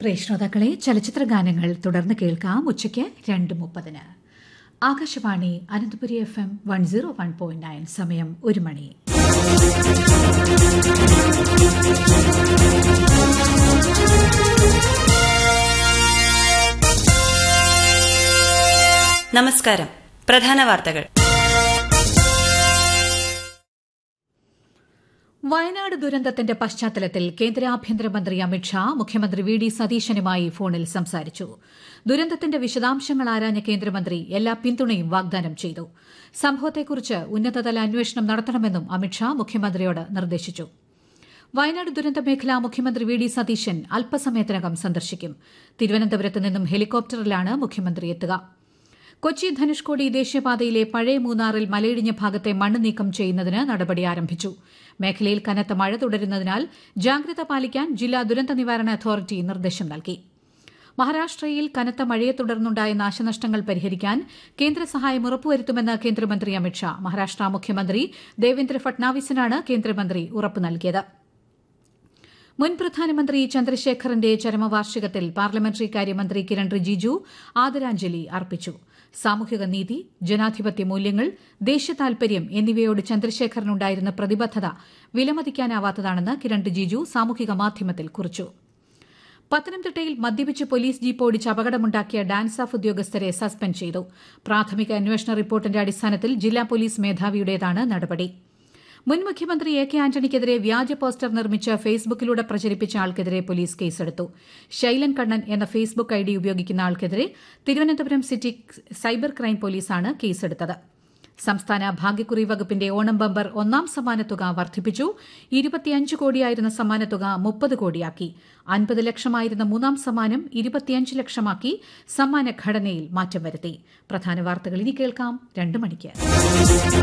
പ്രിയ ശ്രോതാക്കളെ ചലച്ചിത്ര ഗാനങ്ങൾ തുടർന്ന് കേൾക്കാം ഉച്ചയ്ക്ക് രണ്ട് മുപ്പതിന് Akashvani Ananthapuri F M one zero one point nine സമയം ഒരു മണി നമസ്കാരം പ്രധാന വാർത്തകൾ വയനാട് ദുരന്തത്തിന്റെ പശ്ചാത്തലത്തിൽ കേന്ദ്ര ആഭ്യന്തരമന്ത്രി അമിത്ഷാ മുഖ്യമന്ത്രി വി ഡി സതീശനുമായി ഫോണിൽ സംസാരിച്ചു ദുരന്തത്തിന്റെ വിശദാംശങ്ങൾ ആരാഞ്ഞ കേന്ദ്രമന്ത്രി എല്ലാ പിന്തുണയും വാഗ്ദാനം ചെയ്തു സംഭവത്തെക്കുറിച്ച് ഉന്നതതല അന്വേഷണം നടത്തണമെന്നും അമിത്ഷാ മുഖ്യമന്ത്രിയോട് നിർദ്ദേശിച്ചു വയനാട് ദുരന്ത മേഖല മുഖ്യമന്ത്രി വി ഡി സതീശൻ അല്പസമയത്തിനകം സന്ദർശിക്കും തിരുവനന്തപുരത്ത് നിന്നും ഹെലികോപ്റ്ററിലാണ് മുഖ്യമന്ത്രി എത്തുക കൊച്ചി ധനുഷ്കോടി ദേശീയപാതയിലെ പഴയ മൂന്നാറിൽ മലയിടിഞ്ഞ ഭാഗത്തെ മണ്ണ് നീക്കം ചെയ്യുന്നതിന് നടപടി ആരംഭിച്ചു മേഖലയിൽ കനത്ത മഴ തുടരുന്നതിനാൽ ജാഗ്രത പാലിക്കാൻ ജില്ലാ ദുരന്ത നിവാരണ അതോറിറ്റി നിർദ്ദേശം നൽകി മഹാരാഷ്ട്രയിൽ കനത്ത മഴയെ തുടർന്നുണ്ടായ നാശനഷ്ടങ്ങൾ പരിഹരിക്കാൻ കേന്ദ്ര സഹായം ഉറപ്പുവരുത്തുമെന്ന് കേന്ദ്രമന്ത്രി അമിത്ഷാ മഹാരാഷ്ട്ര മുഖ്യമന്ത്രി ദേവേന്ദ്ര ഫട്നാവിസിനാണ് കേന്ദ്രമന്ത്രി ഉറപ്പ് നൽകിയത് മുൻ പ്രധാനമന്ത്രി ചന്ദ്രശേഖറിന്റെ ചരമവാർഷികത്തിൽ പാർലമെന്ററി കാര്യമന്ത്രി കിരൺ റിജിജു ആദരാഞ്ജലി അർപ്പിച്ചു സാമൂഹിക നീതി ജനാധിപത്യ മൂല്യങ്ങൾ ദേശീയതാൽപര്യം എന്നിവയോട് ചന്ദ്രശേഖറിനുണ്ടായിരുന്ന പ്രതിബദ്ധത വിലമതിക്കാനാവാത്തതാണെന്ന് കിരൺ റിജിജു സാമൂഹിക മാധ്യമത്തിൽ കുറിച്ചു പത്തനംതിട്ടയിൽ മദ്യപിച്ച് പോലീസ് ജീപ്പ് ഓടിച്ച് അപകടമുണ്ടാക്കിയ ഡാൻസ് ഓഫ് ഉദ്യോഗസ്ഥരെ സസ്പെൻഡ് ചെയ്തു പ്രാഥമിക അന്വേഷണ റിപ്പോർട്ടിന്റെ അടിസ്ഥാനത്തിൽ ജില്ലാ പോലീസ് മേധാവിയുടേതാണ് നടപടി മുൻ മുഖ്യമന്ത്രി എ കെ ആന്റണിക്കെതിരെ വ്യാജ പോസ്റ്റർ നിർമ്മിച്ച് ഫേസ്ബുക്കിലൂടെ പ്രചരിപ്പിച്ച ആൾക്കെതിരെ പോലീസ് കേസെടുത്തു ശൈലൻ കണ്ണൻ എന്ന ഫേസ്ബുക്ക് ഐ ഡി ഉപയോഗിക്കുന്ന ആൾക്കെതിരെ തിരുവനന്തപുരം സിറ്റി സൈബർ ക്രൈം പോലീസാണ് കേസെടുത്തത് സംസ്ഥാന ഭാഗ്യക്കുറി വകുപ്പിന്റെ ഓണം ബമ്പർ ഒന്നാം സമ്മാനത്തുക വർദ്ധിപ്പിച്ചു ഇരുപത്തിയഞ്ച് കോടിയായിരുന്ന സമ്മാനത്തുക മുപ്പത് കോടിയാക്കി അൻപത് ലക്ഷമായിരുന്ന മൂന്നാം സമ്മാനം ഇരുപത്തിയഞ്ച് ലക്ഷമാക്കി സമ്മാന ഘടനയിൽ മാറ്റം വരുത്തി പ്രധാന വാർത്തകൾ ഇനി കേൾക്കാം രണ്ട് മണിക്ക്